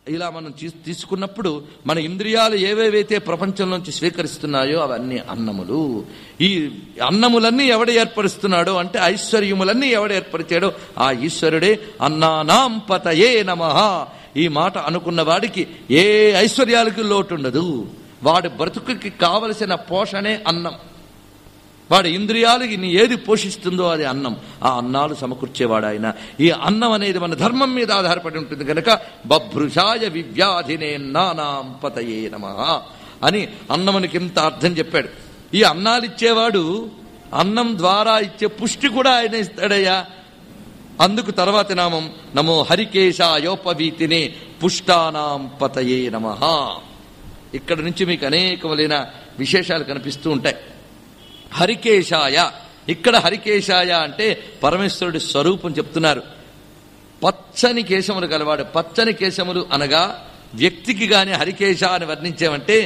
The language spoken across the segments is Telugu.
ఇలా మనం చీ- తీసుకున్నప్పుడు మన ఇంద్రియాలు ఏవేవైతే ప్రపంచంలోంచి స్వీకరిస్తున్నాయో అవన్నీ అన్నములు ఈ అన్నములన్నీ ఎవడు ఏర్పరుస్తున్నాడో అంటే ఐశ్వర్యములన్నీ ఎవడు ఏర్పరిచాడో ఆ ఈశ్వరుడే అన్నానాం పతయే నమః ఈ మాట అనుకున్న వాడికి ఏ ఐశ్వర్యాలకి లోటుండదు వాడి బ్రతుకుకి కావలసిన పోషణే అన్నం వాడి ఇంద్రియాలకి నీ ఏది పోషిస్తుందో అది అన్నం ఆ అన్నాలు సమకూర్చేవాడు ఆయన ఈ అన్నం అనేది మన ధర్మం మీద ఆధారపడి ఉంటుంది కనుక బభ్రుషాయ వివ్యాధినే నానాం పతయే నమ అని అన్నమునికి ఇంత అర్థం చెప్పాడు ఈ అన్నాలు ఇచ్చేవాడు అన్నం ద్వారా ఇచ్చే పుష్టి కూడా ఆయన ఇస్తాడయ్యా అందుకు తర్వాతి నామం నమో హరికేశాయోపవీతినే పుష్టానాం పతయే నమ ఇక్కడ నుంచి మీకు అనేకములైన విశేషాలు కనిపిస్తూ ఉంటాయి హరికేశాయ ఇక్కడ హరికేశాయ అంటే పరమేశ్వరుడి స్వరూపం చెప్తున్నారు పచ్చని కేశములు గలవాడు పచ్చని కేశములు అనగా వ్యక్తికి గాని హరికేశ అని వర్ణించామంటే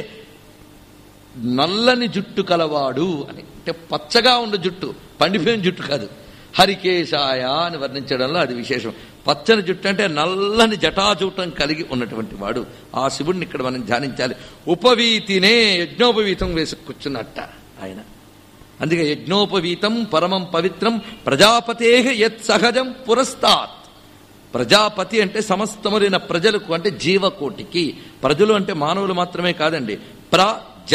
నల్లని జుట్టు కలవాడు అని అంటే పచ్చగా ఉన్న జుట్టు పండిపోయిన జుట్టు కాదు హరికేశాయ అని వర్ణించడంలో అది విశేషం పచ్చని జుట్టు అంటే నల్లని జటాజూటం కలిగి ఉన్నటువంటి వాడు ఆ శివుడిని ఇక్కడ మనం ధ్యానించాలి ఉపవీతినే యజ్ఞోపవీతం వేసి కూర్చున్నట్ట ఆయన అందుకే యజ్ఞోపవీతం పరమం పవిత్రం ప్రజాపతే యత్ సహజం పురస్తాత్ ప్రజాపతి అంటే సమస్తములైన ప్రజలకు అంటే జీవకోటికి ప్రజలు అంటే మానవులు మాత్రమే కాదండి ప్రజ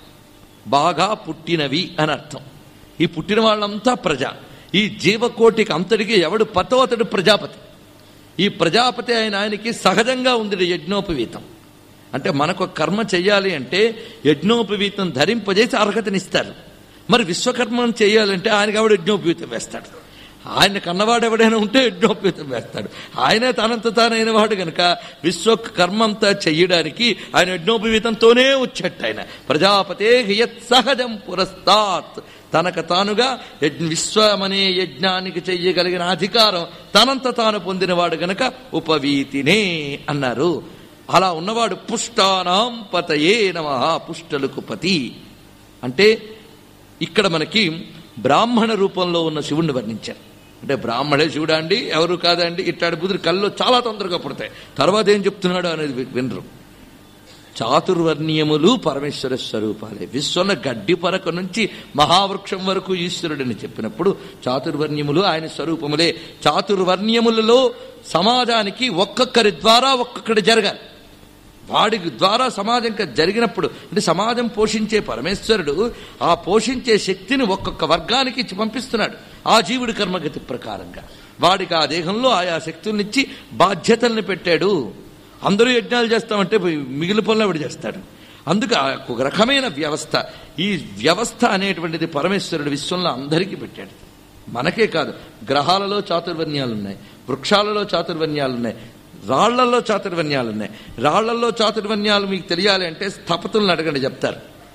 బాగా పుట్టినవి అని అర్థం ఈ పుట్టిన వాళ్ళంతా ప్రజ ఈ జీవకోటికి అంతటికి ఎవడు పతో అతడు ప్రజాపతి ఈ ప్రజాపతి ఆయన ఆయనకి సహజంగా ఉంది యజ్ఞోపవీతం అంటే మనకు ఒక కర్మ చెయ్యాలి అంటే యజ్ఞోపవీతం ధరింపజేసి అర్హతనిస్తారు మరి విశ్వకర్మం చేయాలంటే ఆయనకి ఆవిడ యజ్ఞోపవీతం వేస్తాడు ఆయన కన్నవాడు ఎవడైనా ఉంటే యజ్ఞోపవీతం వేస్తాడు ఆయనే తనంత తానైన వాడు గనక విశ్వకర్మంతా చెయ్యడానికి ఆయన యజ్ఞోపవీతంతోనే వచ్చేట్టు ఆయన ప్రజాపతే యత్ సహజం పురస్తాత్ తనకు తానుగా యజ్ఞ విశ్వమనే యజ్ఞానికి చెయ్యగలిగిన అధికారం తనంత తాను పొందినవాడు గనక ఉపవీతినే అన్నారు అలా ఉన్నవాడు పుష్టానాం పతయే నమ పుష్టలకు పతి అంటే ఇక్కడ మనకి బ్రాహ్మణ రూపంలో ఉన్న శివుణ్ణి వర్ణించారు అంటే బ్రాహ్మణే శివుడా అండి ఎవరు కాదండి ఇట్లాంటి బుద్ధులు కళ్ళు చాలా తొందరగా పుడతాయి తర్వాత ఏం చెప్తున్నాడు అనేది వి- వినరు చాతుర్వర్ణీయములు పరమేశ్వర స్వరూపాలే విశ్వన గడ్డి పరక నుంచి మహావృక్షం వరకు ఈశ్వరుడని చెప్పినప్పుడు చాతుర్వర్ణ్యములు ఆయన స్వరూపములే చాతుర్వర్ణ్యములలో సమాజానికి ఒక్కొక్కరి ద్వారా ఒక్కొక్కటి జరగాలి వాడికి ద్వారా సమాజం ఇంకా జరిగినప్పుడు అంటే సమాజం పోషించే పరమేశ్వరుడు ఆ పోషించే శక్తిని ఒక్కొక్క వర్గానికి ఇచ్చి పంపిస్తున్నాడు ఆ జీవుడి కర్మగతి ప్రకారంగా వాడికి ఆ దేహంలో ఆయా శక్తుల్నిచ్చి బాధ్యతల్ని పెట్టాడు అందరూ యజ్ఞాలు చేస్తామంటే మిగిలిన పనులు ఆవిడ చేస్తాడు అందుకు ఆ ఒక రకమైన వ్యవస్థ ఈ వ్యవస్థ అనేటువంటిది పరమేశ్వరుడు విశ్వంలో అందరికీ పెట్టాడు మనకే కాదు గ్రహాలలో చాతుర్వర్ణ్యాలు ఉన్నాయి వృక్షాలలో చాతుర్వర్ణ్యాలు ఉన్నాయి రాళ్లలో చాతుర్వర్ణ్యాలు ఉన్నాయి రాళ్లలో చాతుర్వర్ణ్యాలు మీకు తెలియాలి అంటే స్థపతులను అడగండి చెప్తారు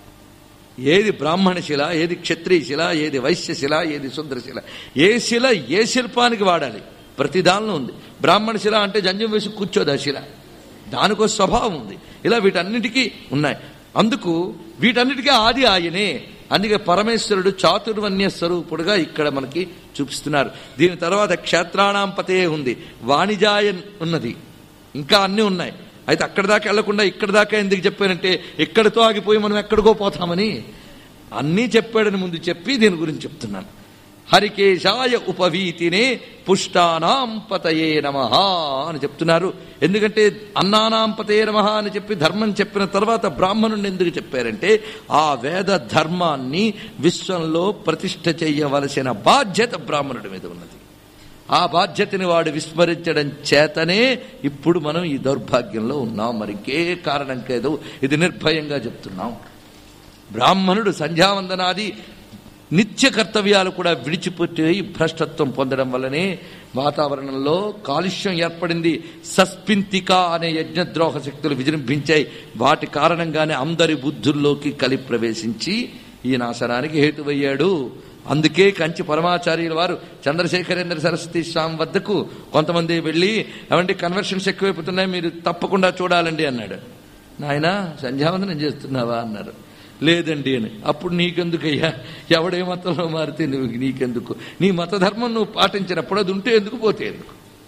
ఏది బ్రాహ్మణ శిల ఏది క్షత్రియ శిల ఏది వైశ్య శిల ఏది శుద్ర శిల ఏ శిల ఏ శిల్పానికి వాడాలి ప్రతి దానిలో ఉంది బ్రాహ్మణ శిల అంటే జంజం వేసి కూర్చోదు ఆ శిల దానికో స్వభావం ఉంది ఇలా వీటన్నిటికీ ఉన్నాయి అందుకు వీటన్నిటికీ ఆది ఆయనే అందుకే పరమేశ్వరుడు చాతుర్వన్య స్వరూపుడుగా ఇక్కడ మనకి చూపిస్తున్నారు దీని తర్వాత క్షేత్రాణం పతే ఉంది వాణిజాయన్ ఉన్నది ఇంకా అన్నీ ఉన్నాయి అయితే అక్కడి దాకా వెళ్లకుండా ఇక్కడ దాకా ఎందుకు చెప్పానంటే ఇక్కడితో ఆగిపోయి మనం ఎక్కడికో పోతామని అన్నీ చెప్పాడని ముందు చెప్పి దీని గురించి చెప్తున్నాను హరికేశాయ ఉపవీతినే పుష్టానాం పతయే నమ అని చెప్తున్నారు ఎందుకంటే అన్నానాం పతయే నమ అని చెప్పి ధర్మం చెప్పిన తర్వాత బ్రాహ్మణుని ఎందుకు చెప్పారంటే ఆ వేద ధర్మాన్ని విశ్వంలో ప్రతిష్ఠ చేయవలసిన బాధ్యత బ్రాహ్మణుడి మీద ఉన్నది ఆ బాధ్యతని వాడు విస్మరించడం చేతనే ఇప్పుడు మనం ఈ దౌర్భాగ్యంలో ఉన్నాం మరి ఇంకే కారణం కేదు ఇది నిర్భయంగా చెప్తున్నాం బ్రాహ్మణుడు సంధ్యావందనాది నిత్య కర్తవ్యాలు కూడా విడిచిపెట్టి భ్రష్టత్వం పొందడం వల్లనే వాతావరణంలో కాలుష్యం ఏర్పడింది సస్పింతిక అనే యజ్ఞద్రోహ శక్తులు విజృంభించాయి వాటి కారణంగానే అందరి బుద్ధుల్లోకి కలి ప్రవేశించి ఈ నాశనానికి హేతువయ్యాడు అందుకే కంచి పరమాచార్యుల వారు చంద్రశేఖరేంద్ర సరస్వతి స్వామి వద్దకు కొంతమంది వెళ్ళి ఏమంటే కన్వర్షన్స్ ఎక్కువైపోతున్నాయి మీరు తప్పకుండా చూడాలండి అన్నాడు నాయన సంధ్యావందనం చేస్తున్నావా అన్నారు లేదండి అని అప్పుడు నీకెందుకయ్యా ఎవడే మతంలో మారితే నువ్వు నీకెందుకు నీ మత ధర్మం నువ్వు పాటించినప్పుడు అది ఉంటే ఎందుకు పోతే ఎందుకు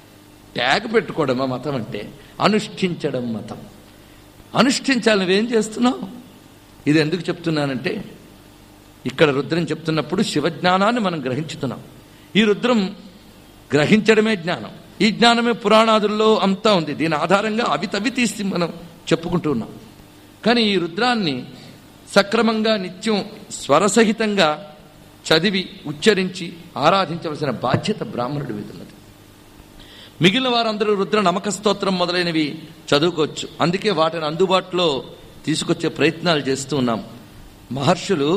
ట్యాగ్ పెట్టుకోవడమా మతం అంటే అనుష్ఠించడం మతం అనుష్ఠించాలి నువ్వేం చేస్తున్నావు ఇది ఎందుకు చెప్తున్నానంటే ఇక్కడ రుద్రం చెప్తున్నప్పుడు శివజ్ఞానాన్ని మనం గ్రహించుతున్నాం ఈ రుద్రం గ్రహించడమే జ్ఞానం ఈ జ్ఞానమే పురాణాదుల్లో అంతా ఉంది దీని ఆధారంగా అవి తవి తీసి మనం చెప్పుకుంటూ ఉన్నాం కానీ ఈ రుద్రాన్ని సక్రమంగా నిత్యం స్వరసహితంగా చదివి ఉచ్చరించి ఆరాధించవలసిన బాధ్యత బ్రాహ్మణుడి మీద ఉన్నది మిగిలిన వారందరూ రుద్ర నమక స్తోత్రం మొదలైనవి చదువుకోవచ్చు అందుకే వాటిని అందుబాటులో తీసుకొచ్చే ప్రయత్నాలు చేస్తూ ఉన్నాం మహర్షులు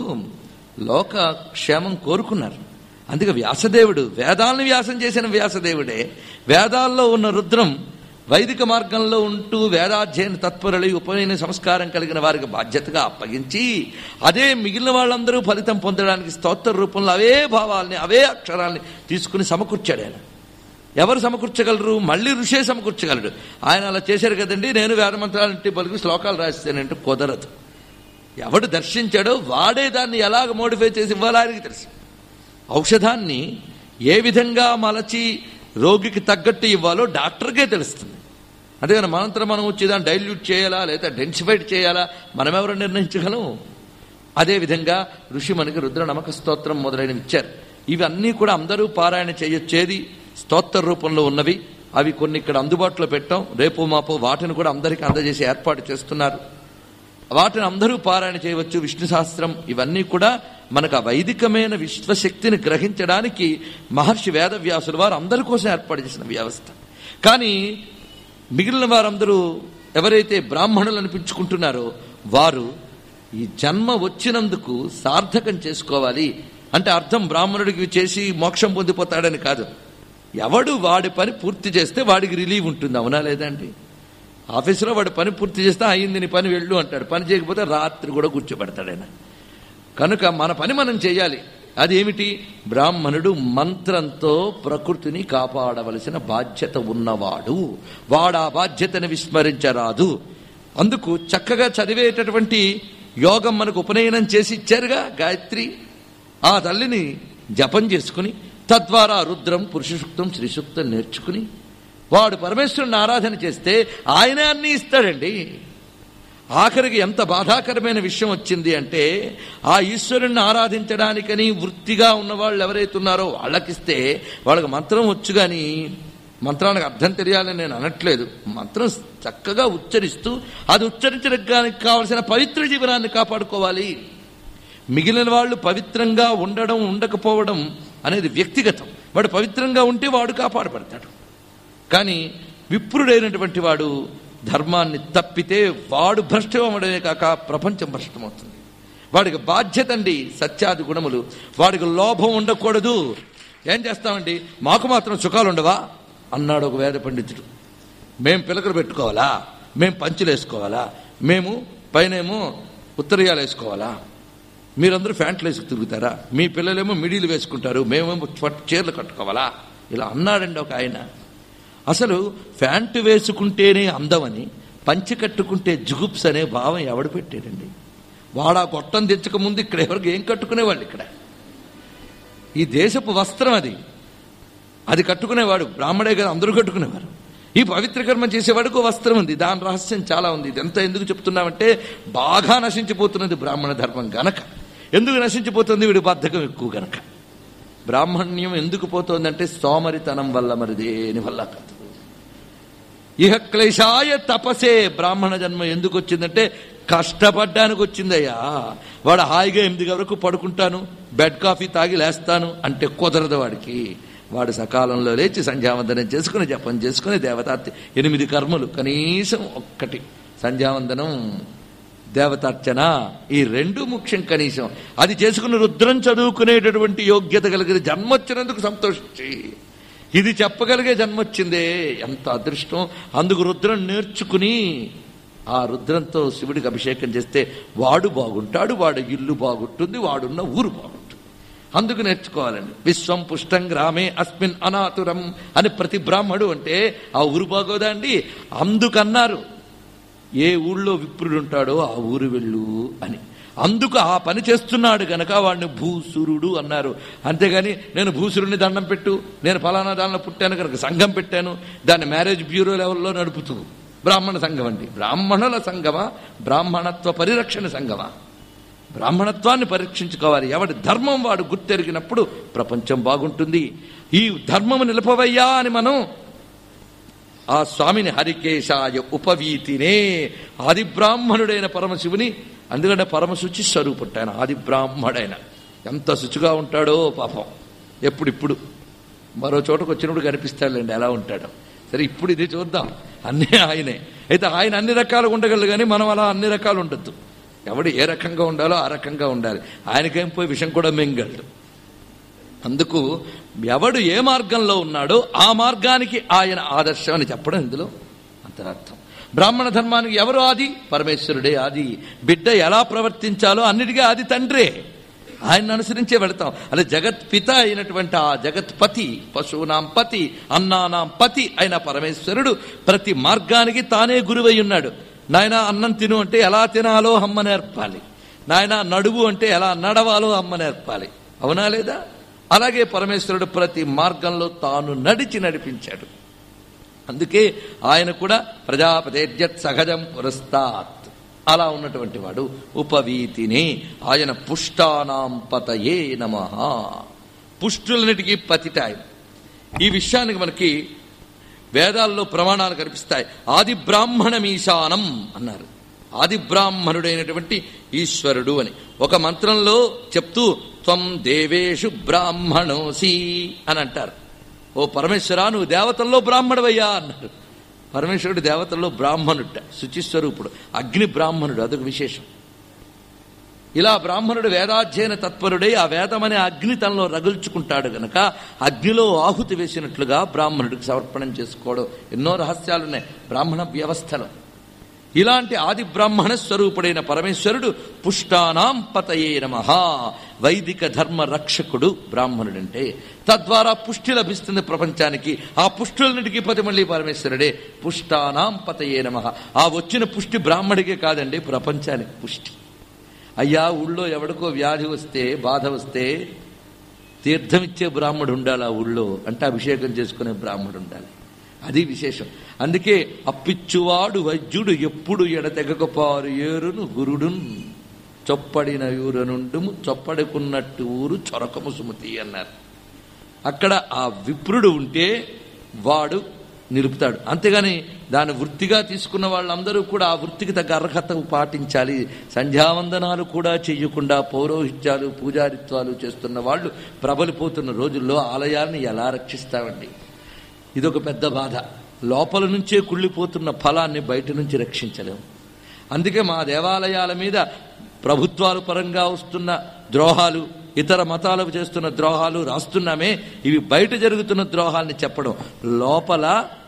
లోక క్షేమం కోరుకున్నారు అందుకే వ్యాసదేవుడు వేదాలను వ్యాసం చేసిన వ్యాసదేవుడే వేదాల్లో ఉన్న రుద్రం వైదిక మార్గంలో ఉంటూ వేదాధ్యయన తత్పరులై ఉపనయన సంస్కారం కలిగిన వారికి బాధ్యతగా అప్పగించి అదే మిగిలిన వాళ్ళందరూ ఫలితం పొందడానికి స్తోత్ర రూపంలో అవే భావాల్ని అవే అక్షరాల్ని తీసుకుని సమకూర్చాడు ఆయన ఎవరు సమకూర్చగలరు మళ్ళీ ఋషే సమకూర్చగలడు ఆయన అలా చేశారు కదండి నేను వేదమంత్రాలంటే పలుకు శ్లోకాలు రాస్తానంటే కుదరదు ఎవడు దర్శించాడో వాడే దాన్ని ఎలాగ మోడిఫై చేసి ఇవ్వాలో ఆయనకి తెలుసు ఔషధాన్ని ఏ విధంగా మలచి రోగికి తగ్గట్టు ఇవ్వాలో డాక్టర్కే తెలుస్తుంది అంతేగాని మనంతరం మనం వచ్చి దాన్ని డైల్యూట్ చేయాలా లేదా డెన్సిఫైడ్ చేయాలా మనమెవరు నిర్ణయించగలం అదేవిధంగా ఋషి మనకి రుద్ర నమక స్తోత్రం మొదలైనవి ఇచ్చారు ఇవన్నీ కూడా అందరూ పారాయణ చేయొచ్చేది స్తోత్ర రూపంలో ఉన్నవి అవి కొన్ని ఇక్కడ అందుబాటులో పెట్టాం రేపు మాపో వాటిని కూడా అందరికీ అందజేసి ఏర్పాటు చేస్తున్నారు వాటిని అందరూ పారాయణ చేయవచ్చు విష్ణు శాస్త్రం ఇవన్నీ కూడా మనకు ఆ వైదికమైన విశ్వశక్తిని గ్రహించడానికి మహర్షి వేదవ్యాసులు వారు అందరి కోసం ఏర్పాటు చేసిన వ్యవస్థ కానీ మిగిలిన వారందరూ ఎవరైతే బ్రాహ్మణులు అనిపించుకుంటున్నారో వారు ఈ జన్మ వచ్చినందుకు సార్థకం చేసుకోవాలి అంటే అర్థం బ్రాహ్మణుడికి చేసి మోక్షం పొందిపోతాడని కాదు ఎవడు వాడి పని పూర్తి చేస్తే వాడికి రిలీవ్ ఉంటుంది అవునా లేదండి ఆఫీసులో వాడు పని పూర్తి చేస్తే అయింది నీ పని వెళ్ళు అంటాడు పని చేయకపోతే రాత్రి కూడా కూర్చోబెడతాడు ఆయన కనుక మన పని మనం చేయాలి అదేమిటి బ్రాహ్మణుడు మంత్రంతో ప్రకృతిని కాపాడవలసిన బాధ్యత ఉన్నవాడు వాడు ఆ బాధ్యతను విస్మరించరాదు అందుకు చక్కగా చదివేటటువంటి యోగం మనకు ఉపనయనం చేసి ఇచ్చారుగా గాయత్రి ఆ తల్లిని జపం చేసుకుని తద్వారా రుద్రం పురుష సూక్తం శ్రీ సూక్తం నేర్చుకుని వాడు పరమేశ్వరుని ఆరాధన చేస్తే ఆయనే అన్ని ఇస్తాడండి ఆఖరికి ఎంత బాధాకరమైన విషయం వచ్చింది అంటే ఆ ఈశ్వరుణ్ణి ఆరాధించడానికని వృత్తిగా ఉన్న వాళ్ళు ఎవరైతే ఉన్నారో వాళ్ళకిస్తే వాళ్ళకి మంత్రం వచ్చు కానీ మంత్రానికి అర్థం తెలియాలని నేను అనట్లేదు మంత్రం చక్కగా ఉచ్చరిస్తూ అది ఉచ్చరించడానికి కావలసిన పవిత్ర జీవనాన్ని కాపాడుకోవాలి మిగిలిన వాళ్ళు పవిత్రంగా ఉండడం ఉండకపోవడం అనేది వ్యక్తిగతం వాడు పవిత్రంగా ఉంటే వాడు కాపాడబడతాడు కానీ విప్రుడైనటువంటి వాడు ధర్మాన్ని తప్పితే వాడు భ్రష్టమవడమే కాక ప్రపంచం భ్రష్టమవుతుంది వాడికి బాధ్యత అండి సత్యాది గుణములు వాడికి లోభం ఉండకూడదు ఏం చేస్తామండి మాకు మాత్రం సుఖాలు ఉండవా అన్నాడు ఒక వేద పండితుడు మేం పిలకలు పెట్టుకోవాలా మేం పంచులు వేసుకోవాలా మేము పైనేమో ఉత్తరీయాలు వేసుకోవాలా మీరందరూ ఫ్యాంట్లు వేసుకు తిరుగుతారా మీ పిల్లలేమో మిడీలు వేసుకుంటారు మేమేమో పట్టు చీరలు కట్టుకోవాలా ఇలా అన్నాడండి ఒక ఆయన అసలు ఫ్యాంటు వేసుకుంటేనే అందమని పంచి కట్టుకుంటే జుగుప్స్ అనే భావం ఎవడు పెట్టాడండి వాడా గొట్టం తెచ్చక ముందు ఇక్కడ ఎవరికి ఏం కట్టుకునేవాళ్ళు ఇక్కడ ఈ దేశపు వస్త్రం అది అది కట్టుకునేవాడు బ్రాహ్మడే కదా అందరూ కట్టుకునేవారు ఈ పవిత్ర కర్మ చేసేవాడికి ఓ వస్త్రం ఉంది దాని రహస్యం చాలా ఉంది ఇదంతా ఎందుకు చెప్తున్నామంటే బాగా నశించిపోతున్నది బ్రాహ్మణ ధర్మం గనక ఎందుకు నశించిపోతుంది వీడి బద్ధకం ఎక్కువ గనక బ్రాహ్మణ్యం ఎందుకు పోతోందంటే సోమరితనం వల్ల మరి దేని వల్ల కాదు ఇహ క్లేశాయ తపసే బ్రాహ్మణ జన్మ ఎందుకు వచ్చిందంటే కష్టపడ్డానికి వచ్చిందయ్యా వాడు హాయిగా ఎనిమిది వరకు పడుకుంటాను బెడ్ కాఫీ తాగి లేస్తాను అంటే కుదరదు వాడికి వాడు సకాలంలో లేచి సంధ్యావందనం చేసుకుని జపం చేసుకుని దేవతార్తి ఎనిమిది కర్మలు కనీసం ఒక్కటి సంధ్యావందనం దేవతార్చన ఈ రెండు ముఖ్యం కనీసం అది చేసుకుని రుద్రం చదువుకునేటటువంటి యోగ్యత కలిగిన జన్మ వచ్చినందుకు సంతోషించి ఇది చెప్పగలిగే జన్మ వచ్చిందే ఎంత అదృష్టం అందుకు రుద్రం నేర్చుకుని ఆ రుద్రంతో శివుడికి అభిషేకం చేస్తే వాడు బాగుంటాడు వాడి ఇల్లు బాగుంటుంది వాడున్న ఊరు బాగుంటుంది అందుకు నేర్చుకోవాలండి విశ్వం పుష్టం గ్రామే అస్మిన్ అనాతురం అని ప్రతి బ్రాహ్మడు అంటే ఆ ఊరు బాగోదా అండి అందుకన్నారు ఏ ఊళ్ళో విప్రుడు ఉంటాడో ఆ ఊరు వెళ్ళు అని అందుకు ఆ పని చేస్తున్నాడు గనక వాడిని భూసురుడు అన్నారు అంతేగాని నేను భూసురుడిని దండం పెట్టు నేను ఫలానా దానిలో పుట్టాను కనుక సంఘం పెట్టాను దాన్ని మ్యారేజ్ బ్యూరో లెవెల్లో నడుపుతూ బ్రాహ్మణ సంఘం అండి బ్రాహ్మణుల సంఘమా బ్రాహ్మణత్వ పరిరక్షణ సంఘమా బ్రాహ్మణత్వాన్ని పరీక్షించుకోవాలి ఎవడి ధర్మం వాడు గుర్తెరిగినప్పుడు ప్రపంచం బాగుంటుంది ఈ ధర్మము నిలపవయ్యా అని మనం ఆ స్వామిని హరికేశాయ ఉపవీతినే ఆది బ్రాహ్మణుడైన పరమశివుని అందుకంటే పరమశుచి స్వరూపుట్టు ఆయన ఆది బ్రాహ్మడైన ఎంత శుచిగా ఉంటాడో పాపం ఎప్పుడిప్పుడు మరో చోటకు వచ్చినప్పుడు కనిపిస్తాడులేండి ఎలా ఉంటాడో సరే ఇప్పుడు ఇది చూద్దాం అన్నీ ఆయనే అయితే ఆయన అన్ని రకాలుగా ఉండగలరు కానీ మనం అలా అన్ని రకాలు ఉండొద్దు ఎవడు ఏ రకంగా ఉండాలో ఆ రకంగా ఉండాలి ఆయనకేం పోయి విషం కూడా మింగలడు అందుకు ఎవడు ఏ మార్గంలో ఉన్నాడో ఆ మార్గానికి ఆయన ఆదర్శం అని చెప్పడం ఇందులో అంతరార్థం బ్రాహ్మణ ధర్మానికి ఎవరు ఆది పరమేశ్వరుడే ఆది బిడ్డ ఎలా ప్రవర్తించాలో అన్నిటికీ ఆది తండ్రే ఆయన అనుసరించే వెళతాం అలా జగత్పిత అయినటువంటి ఆ జగత్పతి పశువునాం పతి అన్నానాం పతి అయిన పరమేశ్వరుడు ప్రతి మార్గానికి తానే గురువై ఉన్నాడు నాయన అన్నం తిను అంటే ఎలా తినాలో అమ్మ నేర్పాలి నాయన నడువు అంటే ఎలా నడవాలో అమ్మ నేర్పాలి అవునా లేదా అలాగే పరమేశ్వరుడు ప్రతి మార్గంలో తాను నడిచి నడిపించాడు అందుకే ఆయన కూడా ప్రజాపతేర్యత్ సహజం పురస్తాత్ అలా ఉన్నటువంటి వాడు ఉపవీతిని ఆయన పుష్టానాం పతయే నమ పుష్టులన్నిటికీ పతిట ఆయన ఈ విషయానికి మనకి వేదాల్లో ప్రమాణాలు కనిపిస్తాయి ఆది బ్రాహ్మణమీశానం అన్నారు ఆది బ్రాహ్మణుడైనటువంటి ఈశ్వరుడు అని ఒక మంత్రంలో చెప్తూ త్వం దేవేషు బ్రాహ్మణోసి అని అంటారు ఓ పరమేశ్వరా నువ్వు దేవతల్లో బ్రాహ్మణువయ్యా అన్నారు పరమేశ్వరుడు దేవతల్లో బ్రాహ్మణుట శుచిస్వరూపుడు అగ్ని బ్రాహ్మణుడు అదొక విశేషం ఇలా బ్రాహ్మణుడు వేదాధ్యయన తత్పరుడై ఆ వేదమనే అగ్ని తనలో రగుల్చుకుంటాడు గనక అగ్నిలో ఆహుతి వేసినట్లుగా బ్రాహ్మణుడికి సమర్పణం చేసుకోవడం ఎన్నో రహస్యాలున్నాయి బ్రాహ్మణ వ్యవస్థలో ఇలాంటి ఆది బ్రాహ్మణ స్వరూపుడైన పరమేశ్వరుడు పుష్టానాం పతయే నమ వైదిక ధర్మ రక్షకుడు బ్రాహ్మణుడంటే తద్వారా పుష్టి లభిస్తుంది ప్రపంచానికి ఆ పుష్టులన్నిటికీ పతి మళ్ళీ పరమేశ్వరుడే పుష్టానాం పతయే నమ ఆ వచ్చిన పుష్టి బ్రాహ్మడికే కాదండి ప్రపంచానికి పుష్టి అయ్యా ఊళ్ళో ఎవడికో వ్యాధి వస్తే బాధ వస్తే తీర్థమిచ్చే బ్రాహ్మడు ఉండాలి ఆ ఊళ్ళో అంటే అభిషేకం చేసుకునే బ్రాహ్మడు ఉండాలి అది విశేషం అందుకే అప్పిచ్చువాడు వైద్యుడు ఎప్పుడు ఎడతెగకపారు ఏరును గురుడున్ చొప్పడిన ఊరనుండుము చొప్పడుకున్నట్టు ఊరు చొరకము సుమతి అన్నారు అక్కడ ఆ విప్రుడు ఉంటే వాడు నిలుపుతాడు అంతేగాని దాన్ని వృత్తిగా తీసుకున్న వాళ్ళందరూ కూడా ఆ వృత్తికి తగ్గ అర్హత పాటించాలి సంధ్యావందనాలు కూడా చెయ్యకుండా పౌరోహిత్యాలు పూజారిత్వాలు చేస్తున్న వాళ్ళు ప్రబలిపోతున్న రోజుల్లో ఆలయాన్ని ఎలా రక్షిస్తామండి ఇదొక పెద్ద బాధ లోపల నుంచే కుళ్ళిపోతున్న ఫలాన్ని బయట నుంచి రక్షించలేము అందుకే మా దేవాలయాల మీద ప్రభుత్వాల పరంగా వస్తున్న ద్రోహాలు ఇతర మతాలకు చేస్తున్న ద్రోహాలు రాస్తున్నామే ఇవి బయట జరుగుతున్న ద్రోహాల్ని చెప్పడం లోపల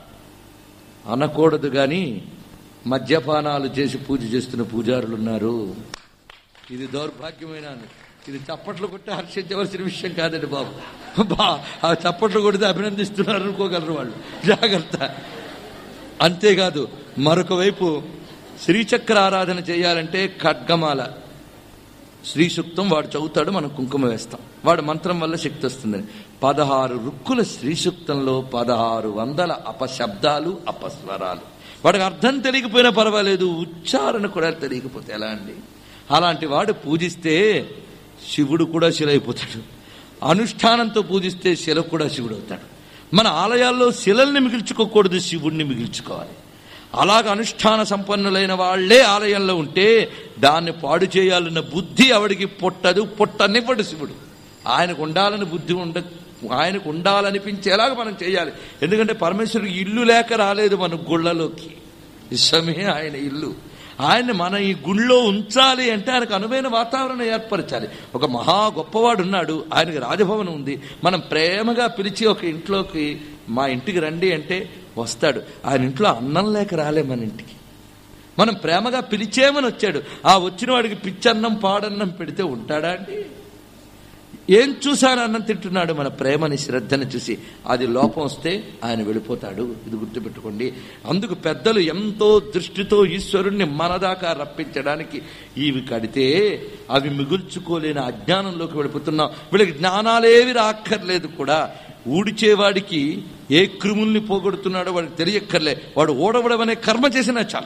అనకూడదు గాని మద్యపానాలు చేసి పూజ చేస్తున్న పూజారులు ఉన్నారు ఇది దౌర్భాగ్యమైన ఇది చప్పట్లు కొట్టి హర్షించవలసిన విషయం కాదండి బాబు బా ఆ చప్పట్లు కొడితే అభినందిస్తున్నారు అనుకోగలరు వాళ్ళు జాగ్రత్త అంతేకాదు మరొక వైపు శ్రీచక్ర ఆరాధన చేయాలంటే ఖడ్గమాల శ్రీ సూక్తం వాడు చదువుతాడు మనం కుంకుమ వేస్తాం వాడు మంత్రం వల్ల శక్తి వస్తుందని పదహారు రుక్కుల శ్రీ సూక్తంలో పదహారు వందల అపశబ్దాలు అపస్వరాలు వాడికి అర్థం తెలియకపోయినా పర్వాలేదు ఉచ్చారణ కూడా తెలియకపోతే ఎలా అండి అలాంటి వాడు పూజిస్తే శివుడు కూడా శిలైపోతాడు అనుష్ఠానంతో పూజిస్తే శిల కూడా శివుడు అవుతాడు మన ఆలయాల్లో శిలల్ని మిగిల్చుకోకూడదు శివుణ్ణి మిగిల్చుకోవాలి అలాగ అనుష్ఠాన సంపన్నులైన వాళ్లే ఆలయంలో ఉంటే దాన్ని పాడు చేయాలన్న బుద్ధి ఆవిడికి పొట్టదు పొట్టనివ్వడు శివుడు ఆయనకు ఉండాలని బుద్ధి ఉండ ఆయనకు ఉండాలనిపించేలాగా మనం చేయాలి ఎందుకంటే పరమేశ్వరుడికి ఇల్లు లేక రాలేదు మన గుళ్ళలోకి విశ్వమే ఆయన ఇల్లు ఆయన్ని మన ఈ గుళ్ళో ఉంచాలి అంటే ఆయనకు అనువైన వాతావరణం ఏర్పరచాలి ఒక మహా గొప్పవాడు ఉన్నాడు ఆయనకి రాజభవనం ఉంది మనం ప్రేమగా పిలిచి ఒక ఇంట్లోకి మా ఇంటికి రండి అంటే వస్తాడు ఆయన ఇంట్లో అన్నం లేక రాలే మన ఇంటికి మనం ప్రేమగా పిలిచేమని వచ్చాడు ఆ వచ్చిన వాడికి పిచ్చన్నం పాడన్నం పెడితే ఉంటాడా అండి ఏం చూశాను అన్నం తింటున్నాడు మన ప్రేమని శ్రద్ధని చూసి అది లోపం వస్తే ఆయన వెళ్ళిపోతాడు ఇది గుర్తుపెట్టుకోండి అందుకు పెద్దలు ఎంతో దృష్టితో ఈశ్వరుణ్ణి మనదాకా రప్పించడానికి ఇవి కడితే అవి మిగుల్చుకోలేని అజ్ఞానంలోకి వెళ్ళిపోతున్నాం వీళ్ళకి జ్ఞానాలేవి రాక్కర్లేదు కూడా ఊడిచేవాడికి ఏ క్రిముల్ని పోగొడుతున్నాడో వాడికి తెలియక్కర్లే వాడు ఓడవడం అనే కర్మ చేసినా చాలు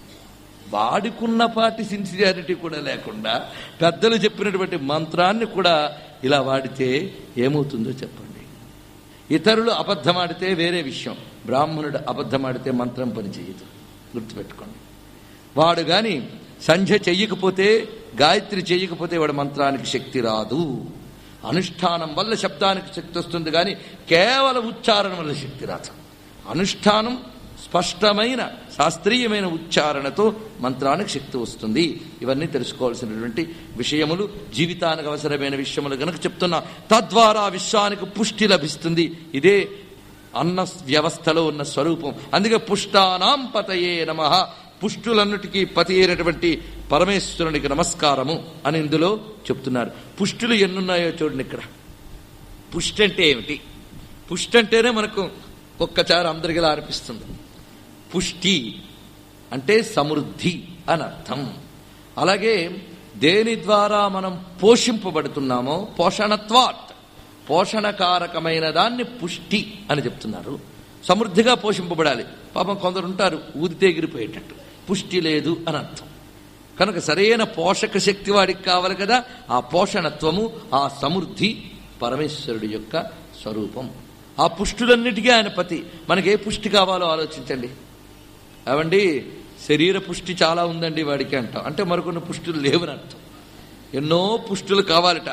వాడికున్నపాటి సిన్సియారిటీ కూడా లేకుండా పెద్దలు చెప్పినటువంటి మంత్రాన్ని కూడా ఇలా వాడితే ఏమవుతుందో చెప్పండి ఇతరులు అబద్ధమాడితే వేరే విషయం బ్రాహ్మణుడు అబద్ధమాడితే మంత్రం పనిచేయదు గుర్తుపెట్టుకోండి వాడు గాని సంధ్య చెయ్యకపోతే గాయత్రి చెయ్యకపోతే వాడి మంత్రానికి శక్తి రాదు అనుష్ఠానం వల్ల శబ్దానికి శక్తి వస్తుంది కానీ కేవలం ఉచ్చారణ వల్ల శక్తి రాదు అనుష్ఠానం స్పష్టమైన శాస్త్రీయమైన ఉచ్చారణతో మంత్రానికి శక్తి వస్తుంది ఇవన్నీ తెలుసుకోవాల్సినటువంటి విషయములు జీవితానికి అవసరమైన విషయములు గనక చెప్తున్నా తద్వారా విశ్వానికి పుష్టి లభిస్తుంది ఇదే అన్న వ్యవస్థలో ఉన్న స్వరూపం అందుకే పుష్టానాం పతయే నమ పుష్టులన్నిటికీ పతి అయినటువంటి పరమేశ్వరునికి నమస్కారము అని ఇందులో చెప్తున్నారు పుష్టులు ఎన్నున్నాయో చూడండి ఇక్కడ పుష్టి అంటే ఏమిటి పుష్టి అంటేనే మనకు ఒక్కసారి అందరికీ ఇలా అనిపిస్తుంది పుష్టి అంటే సమృద్ధి అని అర్థం అలాగే దేని ద్వారా మనం పోషింపబడుతున్నామో పోషణత్వాత్ పోషణకారకమైన దాన్ని పుష్టి అని చెప్తున్నారు సమృద్ధిగా పోషింపబడాలి పాపం కొందరు ఉంటారు ఊదితే ఎగిరిపోయేటట్టు పుష్టి లేదు అని అర్థం కనుక సరైన పోషక శక్తి వాడికి కావాలి కదా ఆ పోషణత్వము ఆ సమృద్ధి పరమేశ్వరుడి యొక్క స్వరూపం ఆ పుష్టులన్నిటికీ ఆయన పతి మనకి ఏ పుష్టి కావాలో ఆలోచించండి అవండి శరీర పుష్టి చాలా ఉందండి వాడికి అంటాం అంటే మరికొన్ని పుష్టులు లేవని అర్థం ఎన్నో పుష్టులు కావాలట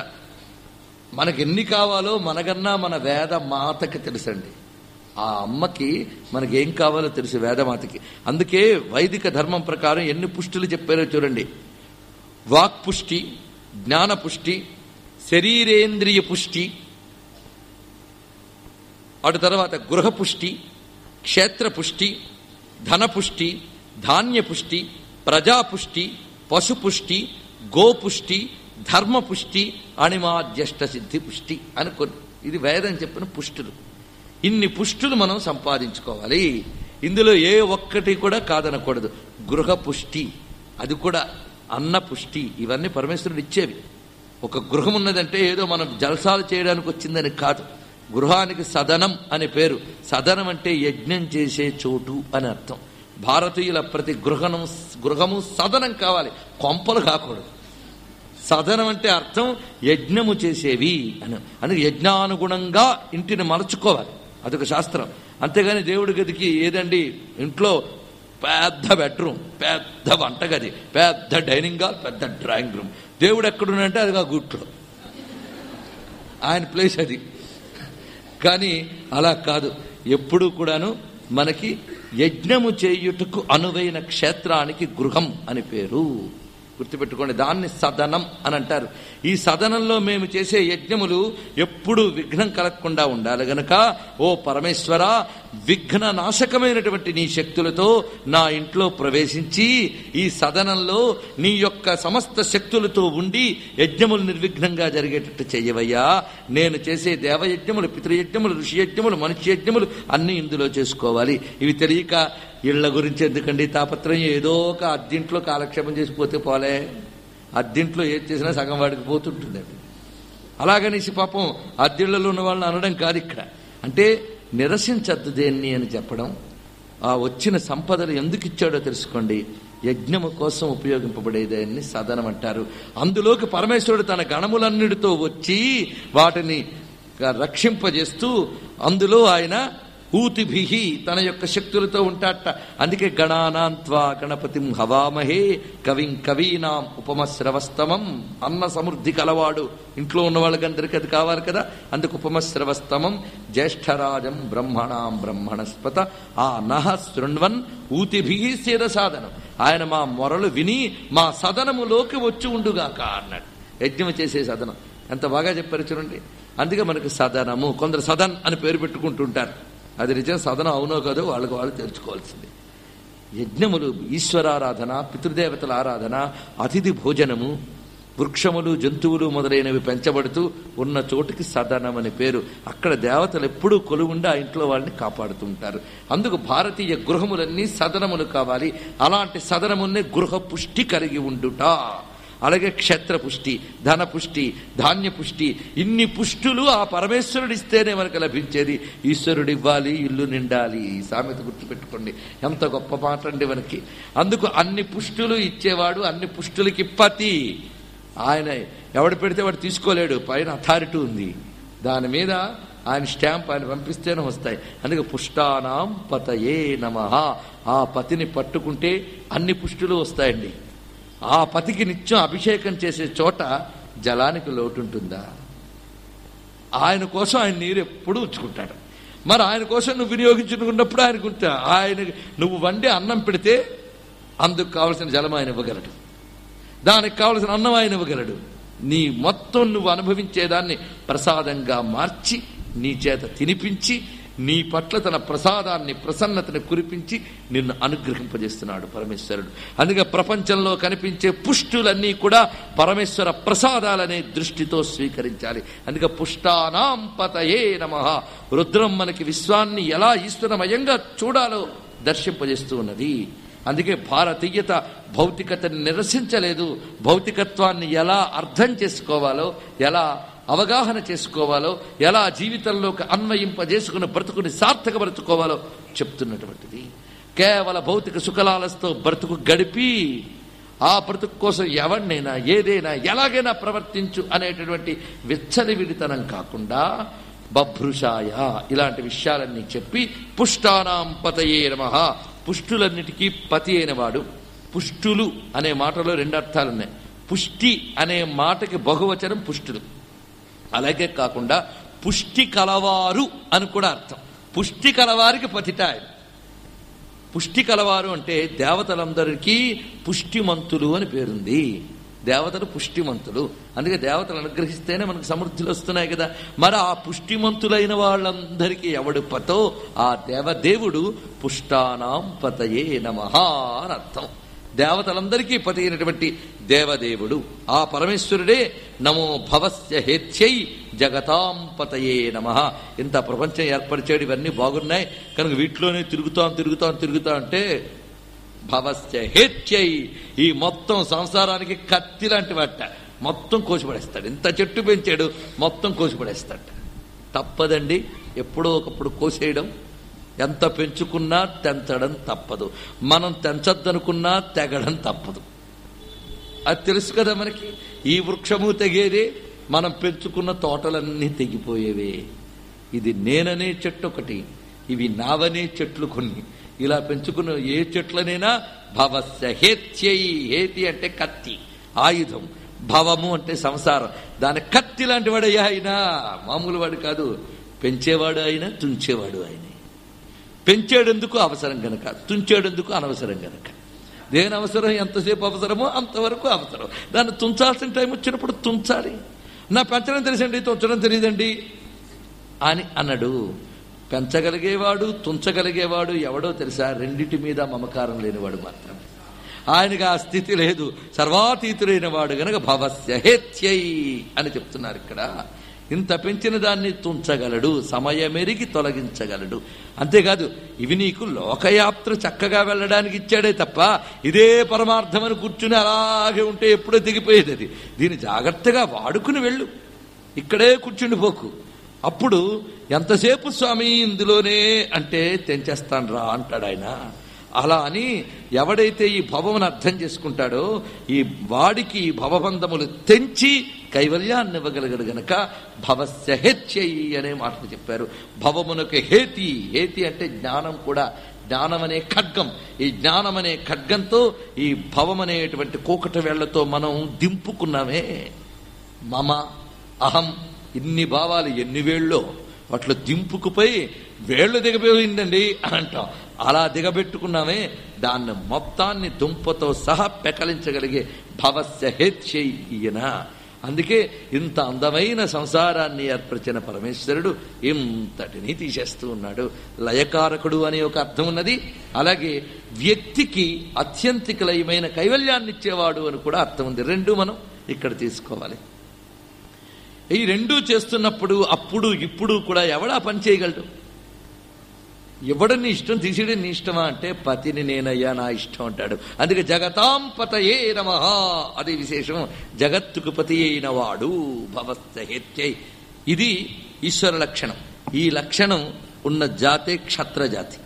మనకి ఎన్ని కావాలో మనకన్నా మన వేద మాతకి తెలుసండి ఆ అమ్మకి మనకి ఏం కావాలో తెలుసు వేదమాతకి అందుకే వైదిక ధర్మం ప్రకారం ఎన్ని పుష్టులు చెప్పారో చూడండి వాక్ పుష్టి జ్ఞాన పుష్టి శరీరేంద్రియ పుష్టి అటు తర్వాత గృహ పుష్టి క్షేత్ర పుష్టి ధన పుష్టి ధాన్య పుష్టి ప్రజాపుష్టి పశుపుష్టి గోపుష్టి ధర్మ పుష్టి అణిమాద్యష్ట సిద్ధి పుష్టి అని కొన్ని ఇది వేదం చెప్పిన పుష్టులు ఇన్ని పుష్టులు మనం సంపాదించుకోవాలి ఇందులో ఏ ఒక్కటి కూడా కాదనకూడదు గృహ పుష్టి అది కూడా అన్న పుష్టి ఇవన్నీ పరమేశ్వరుడు ఇచ్చేవి ఒక గృహం ఉన్నదంటే ఏదో మనం జల్సాలు చేయడానికి వచ్చిందని కాదు గృహానికి సదనం అనే పేరు సదనం అంటే యజ్ఞం చేసే చోటు అని అర్థం భారతీయుల ప్రతి గృహణం గృహము సదనం కావాలి కొంపలు కాకూడదు సదనం అంటే అర్థం యజ్ఞము చేసేవి అని అని యజ్ఞానుగుణంగా ఇంటిని మలుచుకోవాలి అదొక శాస్త్రం అంతేగాని దేవుడి గదికి ఏదండి ఇంట్లో పెద్ద బెడ్రూమ్ పెద్ద వంటగది పెద్ద డైనింగ్ హాల్ పెద్ద డ్రాయింగ్ రూమ్ దేవుడు ఎక్కడున్నంటే అది ఆ గుట్లో ఆయన ప్లేస్ అది కానీ అలా కాదు ఎప్పుడూ కూడాను మనకి యజ్ఞము చేయుటకు అనువైన క్షేత్రానికి గృహం అని పేరు గుర్తుపెట్టుకోండి దాన్ని సదనం అని అంటారు ఈ సదనంలో మేము చేసే యజ్ఞములు ఎప్పుడు విఘ్నం కలగకుండా ఉండాలి గనక ఓ పరమేశ్వర విఘ్న నాశకమైనటువంటి నీ శక్తులతో నా ఇంట్లో ప్రవేశించి ఈ సదనంలో నీ యొక్క సమస్త శక్తులతో ఉండి యజ్ఞములు నిర్విఘ్నంగా జరిగేటట్టు చెయ్యవయ్యా నేను చేసే దేవయజ్ఞములు పితృయజ్ఞములు ఋషి యజ్ఞములు మనిషి యజ్ఞములు అన్ని ఇందులో చేసుకోవాలి ఇవి తెలియక ఇళ్ల గురించి ఎందుకండి తాపత్రయం ఏదో ఒక అద్దింట్లో కాలక్షేపం చేసిపోతే పోలే అద్దింట్లో ఏది చేసినా సగం వాడికి పోతుంటుందండి అలాగనేసి పాపం అద్దిళ్లలో ఉన్న వాళ్ళని అనడం కాదు ఇక్కడ అంటే నిరసించద్దు దేన్ని అని చెప్పడం ఆ వచ్చిన సంపదలు ఎందుకు ఇచ్చాడో తెలుసుకోండి యజ్ఞము కోసం ఉపయోగింపబడేదాన్ని సదనం అంటారు అందులోకి పరమేశ్వరుడు తన గణములన్నిటితో వచ్చి వాటిని రక్షింపజేస్తూ అందులో ఆయన ఊతిభి తన యొక్క శక్తులతో ఉంటాట అందుకే గణానాంత్వా గణపతిం హవామహే కవిం కవీనాం ఉపమశ్రవస్తమం అన్న సమృద్ధి కలవాడు ఇంట్లో ఉన్న వాళ్ళకందరికీ అది కావాలి కదా అందుకు ఉపమశ్రవస్తమం జ్యేష్ఠరాజం బ్రహ్మణాం బ్రహ్మణస్పత ఆ నహ శృణ్వన్ ఊతిభి సేద సాధనం ఆయన మా మొరలు విని మా సదనములోకి వచ్చి ఉండుగాక అన్నాడు యజ్ఞం చేసే సదనం ఎంత బాగా చెప్పారు చూడండి అందుకే మనకు సదనము కొందరు సదన్ అని పేరు పెట్టుకుంటుంటారు అది నిజం సదనం అవునో కాదో వాళ్ళకి వాళ్ళు తెలుసుకోవాల్సింది యజ్ఞములు ఈశ్వరారాధన పితృదేవతల ఆరాధన అతిథి భోజనము వృక్షములు జంతువులు మొదలైనవి పెంచబడుతూ ఉన్న చోటుకి సదనం అని పేరు అక్కడ దేవతలు ఎప్పుడూ కొలువుండి ఆ ఇంట్లో వాళ్ళని కాపాడుతూ ఉంటారు అందుకు భారతీయ గృహములన్నీ సదనములు కావాలి అలాంటి సదనముల్ని గృహ పుష్టి కలిగి ఉండుట అలాగే క్షేత్ర పుష్టి ధన పుష్టి ధాన్య పుష్టి ఇన్ని పుష్టులు ఆ పరమేశ్వరుడు ఇస్తేనే మనకు లభించేది ఈశ్వరుడు ఇవ్వాలి ఇల్లు నిండాలి ఈ సామెత గుర్తుపెట్టుకోండి ఎంత గొప్ప మాట అండి మనకి అందుకు అన్ని పుష్టులు ఇచ్చేవాడు అన్ని పుష్టులకి పతి ఆయన ఎవడు పెడితే వాడు తీసుకోలేడు పైన అథారిటీ ఉంది దాని మీద ఆయన స్టాంప్ ఆయన పంపిస్తేనే వస్తాయి అందుకే పుష్టానాం పతయే నమ ఆ పతిని పట్టుకుంటే అన్ని పుష్టులు వస్తాయండి ఆ పతికి నిత్యం అభిషేకం చేసే చోట జలానికి లోటుంటుందా ఆయన కోసం ఆయన నీరు ఎప్పుడు ఉంచుకుంటాడు మరి ఆయన కోసం నువ్వు వినియోగించుకున్నప్పుడు ఆయనకుంటా ఆయన నువ్వు వండి అన్నం పెడితే అందుకు కావలసిన జలం ఆయన ఇవ్వగలడు దానికి కావలసిన అన్నం ఆయన ఇవ్వగలడు నీ మొత్తం నువ్వు అనుభవించేదాన్ని ప్రసాదంగా మార్చి నీ చేత తినిపించి నీ పట్ల తన ప్రసాదాన్ని ప్రసన్నతని కురిపించి నిన్ను అనుగ్రహింపజేస్తున్నాడు పరమేశ్వరుడు అందుకే ప్రపంచంలో కనిపించే పుష్టులన్నీ కూడా పరమేశ్వర ప్రసాదాలనే దృష్టితో స్వీకరించాలి అందుకే పుష్టానాం పతయే నమ రుద్రం మనకి విశ్వాన్ని ఎలా ఈశ్వరమయంగా చూడాలో దర్శింపజేస్తూ ఉన్నది అందుకే భారతీయత భౌతికతని నిరసించలేదు భౌతికత్వాన్ని ఎలా అర్థం చేసుకోవాలో ఎలా అవగాహన చేసుకోవాలో ఎలా జీవితంలోకి అన్వయింపజేసుకుని బ్రతుకుని సార్థకపరుచుకోవాలో చెప్తున్నటువంటిది కేవల భౌతిక సుఖలాలతో బ్రతుకు గడిపి ఆ బ్రతుకు కోసం ఎవరినైనా ఏదైనా ఎలాగైనా ప్రవర్తించు అనేటటువంటి విచ్చలివిడితనం కాకుండా బభ్రుషాయ ఇలాంటి విషయాలన్నీ చెప్పి పుష్టానాం పతయే నమ పుష్టులన్నిటికీ పతి అయినవాడు పుష్టులు అనే మాటలో రెండు అర్థాలున్నాయి పుష్టి అనే మాటకి బహువచనం పుష్టులు అలాగే కాకుండా పుష్టి కలవారు అని కూడా అర్థం పుష్టి కలవారికి పతిట ఆయన పుష్టి కలవారు అంటే దేవతలందరికీ పుష్టిమంతులు అని పేరుంది దేవతలు పుష్టిమంతులు అందుకే దేవతలు అనుగ్రహిస్తేనే మనకు సమృద్ధిలు వస్తున్నాయి కదా మరి ఆ పుష్టిమంతులైన వాళ్ళందరికీ ఎవడు పతో ఆ దేవదేవుడు పుష్టానాం పతయే నమ అని అర్థం దేవతలందరికీ పతి అయినటువంటి దేవదేవుడు ఆ పరమేశ్వరుడే నమో భవస్య హేత్యై జగతాం పతయే నమ ఇంత ప్రపంచం ఏర్పరిచాడు ఇవన్నీ బాగున్నాయి కనుక వీటిలోనే తిరుగుతాం తిరుగుతాం తిరుగుతా అంటే భవస్య హేత్యై ఈ మొత్తం సంసారానికి కత్తి లాంటి వాట మొత్తం కోసిపడేస్తాడు ఇంత చెట్టు పెంచాడు మొత్తం కోసిపడేస్తాడు తప్పదండి ఎప్పుడో ఒకప్పుడు కోసేయడం ఎంత పెంచుకున్నా తెంచడం తప్పదు మనం తెంచద్దనుకున్నా తెగడం తప్పదు అది తెలుసు కదా మనకి ఈ వృక్షము తెగేదే మనం పెంచుకున్న తోటలన్నీ తెగిపోయేవే ఇది నేననే చెట్టు ఒకటి ఇవి నావనే చెట్లు కొన్ని ఇలా పెంచుకున్న ఏ చెట్లనైనా భవస్య హేత్యై హేతి అంటే కత్తి ఆయుధం భవము అంటే సంసారం దాని కత్తి లాంటి వాడు అయ్యా ఆయన మామూలు వాడు కాదు పెంచేవాడు ఆయన తుంచేవాడు ఆయన పెంచేడెందుకు అవసరం గనక తుంచేడెందుకు అనవసరం గనక దేని అవసరం ఎంతసేపు అవసరమో అంతవరకు అవసరం దాన్ని తుంచాల్సిన టైం వచ్చినప్పుడు తుంచాలి నా పెంచడం తెలుసండి తుంచడం తెలియదండి అని అన్నాడు పెంచగలిగేవాడు తుంచగలిగేవాడు ఎవడో తెలుసా రెండిటి మీద మమకారం లేనివాడు మాత్రమే ఆయనకు ఆ స్థితి లేదు సర్వాతీతుడైన వాడు గనక భవస్య హేత్యై అని చెప్తున్నారు ఇక్కడ ఇంత పెంచిన దాన్ని తుంచగలడు సమయమెరిగి తొలగించగలడు అంతేకాదు ఇవి నీకు లోకయాత్ర చక్కగా వెళ్ళడానికి ఇచ్చాడే తప్ప ఇదే పరమార్థమని కూర్చుని అలాగే ఉంటే ఎప్పుడో దిగిపోయేది అది దీన్ని జాగ్రత్తగా వాడుకుని వెళ్ళు ఇక్కడే కూర్చుండిపోకు అప్పుడు ఎంతసేపు స్వామి ఇందులోనే అంటే తెంచేస్తాను రా అంటాడు ఆయన అలా అని ఎవడైతే ఈ భవమును అర్థం చేసుకుంటాడో ఈ వాడికి ఈ భవబంధములు తెంచి కైవల్యాన్ని ఇవ్వగలగడు గనక భవస్య హేత్యయి అనే మాటలు చెప్పారు భవమునకు హేతి హేతి అంటే జ్ఞానం కూడా జ్ఞానం అనే ఖడ్గం ఈ జ్ఞానం అనే ఖడ్గంతో ఈ భవం అనేటువంటి కూకట వేళ్లతో మనం దింపుకున్నామే మమ అహం ఇన్ని భావాలు ఎన్ని వేళ్ళో వాటిలో దింపుకుపోయి వేళ్ళు దిగబోయిందండి అని అంటాం అలా దిగబెట్టుకున్నామే దాన్ని మొత్తాన్ని దుంపతో సహా పెకలించగలిగే భవస్య హేత్యన అందుకే ఇంత అందమైన సంసారాన్ని ఏర్పరిచిన పరమేశ్వరుడు ఇంతటిని తీసేస్తూ ఉన్నాడు లయకారకుడు అనే ఒక అర్థం ఉన్నది అలాగే వ్యక్తికి అత్యంతిక లయమైన కైవల్యాన్ని ఇచ్చేవాడు అని కూడా అర్థం ఉంది రెండు మనం ఇక్కడ తీసుకోవాలి ఈ రెండూ చేస్తున్నప్పుడు అప్పుడు ఇప్పుడు కూడా ఎవడా పని చేయగలడు ఎవడు నీ ఇష్టం తీసేయడం నీ ఇష్టమా అంటే పతిని నేనయ్యా నా ఇష్టం అంటాడు అందుకే జగతాం పతయే నమ అది విశేషం జగత్తుకు పతి అయిన వాడు భవస్థహేత్యై ఇది ఈశ్వర లక్షణం ఈ లక్షణం ఉన్న జాతే క్షత్ర జాతి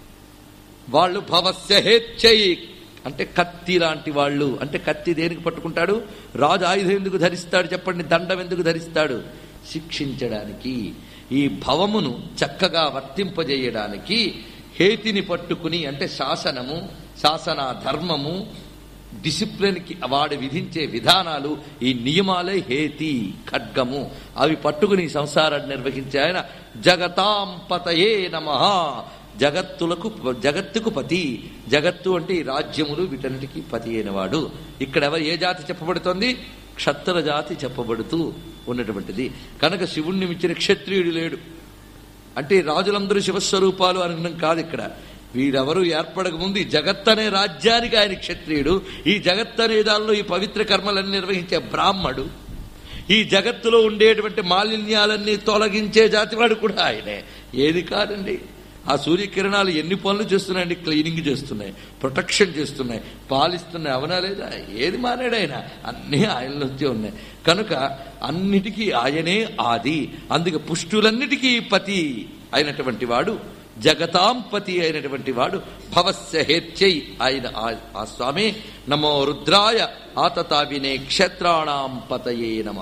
వాళ్ళు భవస్యహేచ్ఛై అంటే కత్తి లాంటి వాళ్ళు అంటే కత్తి దేనికి పట్టుకుంటాడు రాజు ఆయుధం ఎందుకు ధరిస్తాడు చెప్పండి దండం ఎందుకు ధరిస్తాడు శిక్షించడానికి ఈ భవమును చక్కగా వర్తింపజేయడానికి హేతిని పట్టుకుని అంటే శాసనము శాసన ధర్మము డిసిప్లిన్కి వాడు విధించే విధానాలు ఈ నియమాలే హేతి ఖడ్గము అవి పట్టుకుని ఈ సంసారాన్ని నిర్వహించే ఆయన జగతాం పతయే నమ జగత్తులకు జగత్తుకు పతి జగత్తు అంటే ఈ రాజ్యములు వీటన్నిటికీ పతి అయినవాడు ఇక్కడ ఎవరు ఏ జాతి చెప్పబడుతోంది క్షత్ర జాతి చెప్పబడుతూ ఉన్నటువంటిది కనుక శివుణ్ణి మించిన క్షత్రియుడు లేడు అంటే రాజులందరూ శివస్వరూపాలు అనడం కాదు ఇక్కడ వీరెవరు ఏర్పడక ముందు ఈ జగత్ అనే రాజ్యానికి ఆయన క్షత్రియుడు ఈ జగత్ అనే దానిలో ఈ పవిత్ర కర్మలన్నీ నిర్వహించే బ్రాహ్మడు ఈ జగత్తులో ఉండేటువంటి మాలిన్యాలన్నీ తొలగించే జాతివాడు కూడా ఆయనే ఏది కాదండి ఆ సూర్యకిరణాలు ఎన్ని పనులు చేస్తున్నాయండి క్లీనింగ్ చేస్తున్నాయి ప్రొటెక్షన్ చేస్తున్నాయి పాలిస్తున్నాయి అవనా లేదా ఏది మారాడు ఆయన అన్నీ ఆయనలోంచే ఉన్నాయి కనుక అన్నిటికీ ఆయనే ఆది అందుకే పుష్టులన్నిటికీ పతి అయినటువంటి వాడు జగతాంపతి అయినటువంటి వాడు భవస్య హేత్యై ఆయన ఆ- ఆ స్వామి నమో రుద్రాయ ఆతతావినే క్షేత్రాణాం పతయే నమ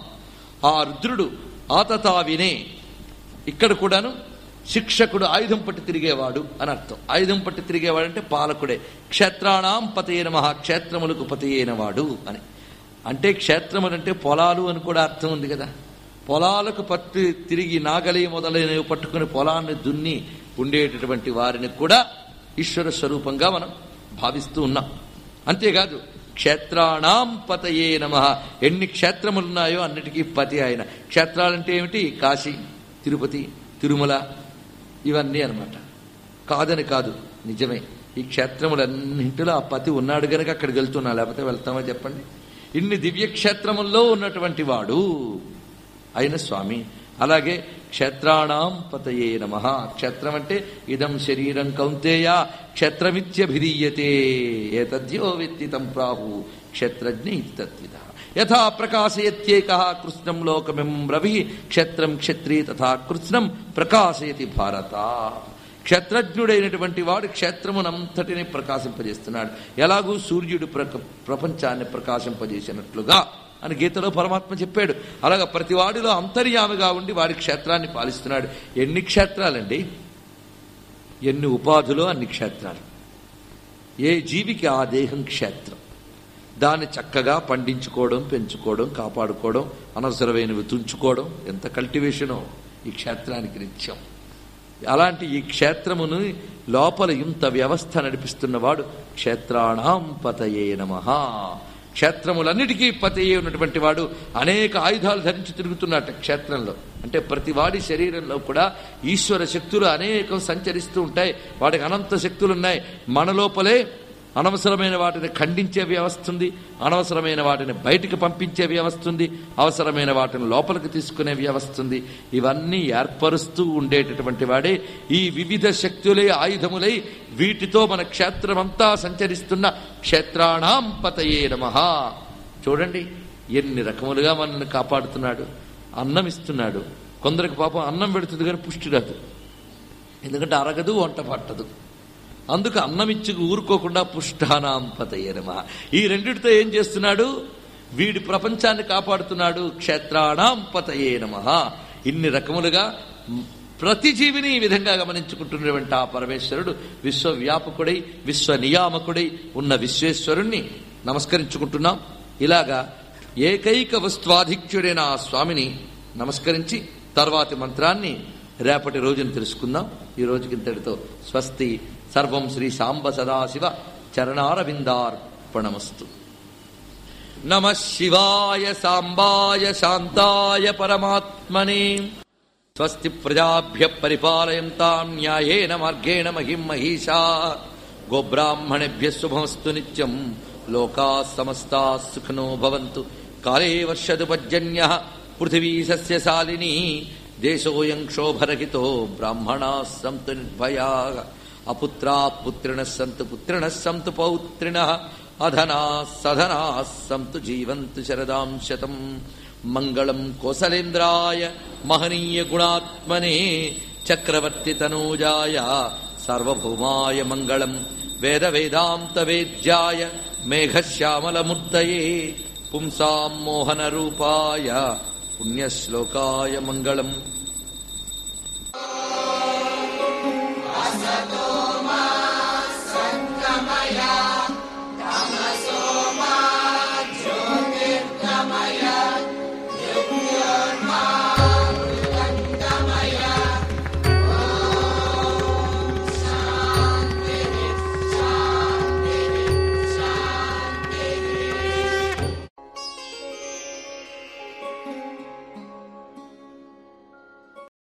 ఆ రుద్రుడు ఆతతావినే ఇక్కడ కూడాను శిక్షకుడు ఆయుధం పట్టి తిరిగేవాడు అని అర్థం ఆయుధం పట్టి తిరిగేవాడు అంటే పాలకుడే క్షేత్రాణాం పతయే నమ క్షేత్రములకు పతయైనవాడు అని అంటే క్షేత్రములంటే పొలాలు అని కూడా అర్థం ఉంది కదా పొలాలకు పట్టి తిరిగి నాగలి మొదలైనవి పట్టుకుని పొలాన్ని దున్ని ఉండేటటువంటి వారిని కూడా ఈశ్వర స్వరూపంగా మనం భావిస్తూ ఉన్నాం అంతేకాదు క్షేత్రాణాం పతయే నమ ఎన్ని క్షేత్రములున్నాయో అన్నిటికీ పతి ఆయన క్షేత్రాలంటే ఏమిటి కాశీ తిరుపతి తిరుమల ఇవన్నీ అన్నమాట కాదని కాదు నిజమే ఈ క్షేత్రములన్నింటిలో ఆ పతి ఉన్నాడు గనక అక్కడికి వెళ్తున్నా లేకపోతే వెళ్తామా చెప్పండి ఇన్ని దివ్య క్షేత్రముల్లో ఉన్నటువంటి వాడు అయిన స్వామి అలాగే క్షేత్రాణం పతయే నమ క్షేత్రం అంటే ఇదం శరీరం కౌంతేయ క్షేత్రమిత్యభిధీయతే ఏతద్యో విత్తి తం ప్రాహు క్షేత్రజ్ఞ ఇది తత్విద యథా ప్రకాశయత్యేక కృష్ణం లోకమిం రవి క్షేత్రం క్షత్రి తథా కృష్ణం ప్రకాశయతి భారత క్షేత్రజ్ఞుడైనటువంటి వాడు క్షేత్రమునంతటిని ప్రకాశింపజేస్తున్నాడు ఎలాగూ సూర్యుడు ప్రక ప్రపంచాన్ని ప్రకాశింపజేసినట్లుగా అని గీతలో పరమాత్మ చెప్పాడు అలాగా ప్రతి వాడిలో అంతర్యామిగా ఉండి వాడి క్షేత్రాన్ని పాలిస్తున్నాడు ఎన్ని క్షేత్రాలండి ఎన్ని ఉపాధులో అన్ని క్షేత్రాలు ఏ జీవికి ఆ దేహం క్షేత్రం దాన్ని చక్కగా పండించుకోవడం పెంచుకోవడం కాపాడుకోవడం అనవసరమైనవి తుంచుకోవడం ఎంత కల్టివేషనో ఈ క్షేత్రానికి నిత్యం అలాంటి ఈ క్షేత్రమును లోపల ఇంత వ్యవస్థ నడిపిస్తున్నవాడు క్షేత్రాణం పతయే నమ క్షేత్రములన్నిటికీ పతయే ఉన్నటువంటి వాడు అనేక ఆయుధాలు ధరించి తిరుగుతున్నట్ట క్షేత్రంలో అంటే ప్రతి వాడి శరీరంలో కూడా ఈశ్వర శక్తులు అనేకం సంచరిస్తూ ఉంటాయి వాడికి అనంత శక్తులు ఉన్నాయి మన లోపలే అనవసరమైన వాటిని ఖండించే వ్యవస్థ ఉంది అనవసరమైన వాటిని బయటికి పంపించే వ్యవస్థ ఉంది అవసరమైన వాటిని లోపలికి తీసుకునే వ్యవస్థ ఉంది ఇవన్నీ ఏర్పరుస్తూ ఉండేటటువంటి వాడే ఈ వివిధ శక్తులే ఆయుధములై వీటితో మన క్షేత్రమంతా సంచరిస్తున్న క్షేత్రాణం పతయే నమ చూడండి ఎన్ని రకములుగా మనల్ని కాపాడుతున్నాడు అన్నం ఇస్తున్నాడు కొందరికి పాపం అన్నం పెడుతుంది కానీ పుష్టి రాదు ఎందుకంటే అరగదు వంట పట్టదు అందుకు అన్నమిచ్చి ఊరుకోకుండా పుష్టానాం పతయే నమ ఈ రెండిటితో ఏం చేస్తున్నాడు వీడి ప్రపంచాన్ని కాపాడుతున్నాడు క్షేత్రాణం పతయే నమ ఇన్ని రకములుగా ప్రతి జీవిని ఈ విధంగా గమనించుకుంటున్నటువంటి ఆ పరమేశ్వరుడు విశ్వవ్యాపకుడై విశ్వ నియామకుడై ఉన్న విశ్వేశ్వరుణ్ణి నమస్కరించుకుంటున్నాం ఇలాగా ఏకైక వస్త్వాధిక్యుడైన ఆ స్వామిని నమస్కరించి తర్వాతి మంత్రాన్ని రేపటి రోజున తెలుసుకుందాం ఈ రోజుకి ఇంతటితో స్వస్తి సర్వం శ్రీ సాంబ సదాశివ చరణారవిందార్పణమస్తు నమ శివాయ సాంబాయ శాంతాయ పరమాత్మనే స్వస్తి ప్రజాభ్య పరిపాలయంతాం న్యాయేన మార్గేణ మహిం మహిషా గోబ్రాహ్మణేభ్య శుభమస్తు నిత్యం లోకా సమస్తా సుఖనో భవంతు కాళే వర్షదు పర్జన్య పృథివీ సస్యశాలిని దేశోయం క్షోభరహితో బ్రాహ్మణా సంతు నిర్భయా అపుత్రా పుత్రిణ సంతు పుత్రిణ సంతు పౌత్రిణ అధనా సధనా సంతు జీవంతు శరదాం శతం మంగళం కోసలేంద్రాయ మహనీయ గుణాత్మనే చక్రవర్తి తనూజాయ సార్వభౌమాయ మంగళం వేద వేదాంత వేద్యాయ మేఘశ్యామలమూర్తయే పుంసాం మోహన రూపాయ పుణ్యశ్లోకాయ మంగళం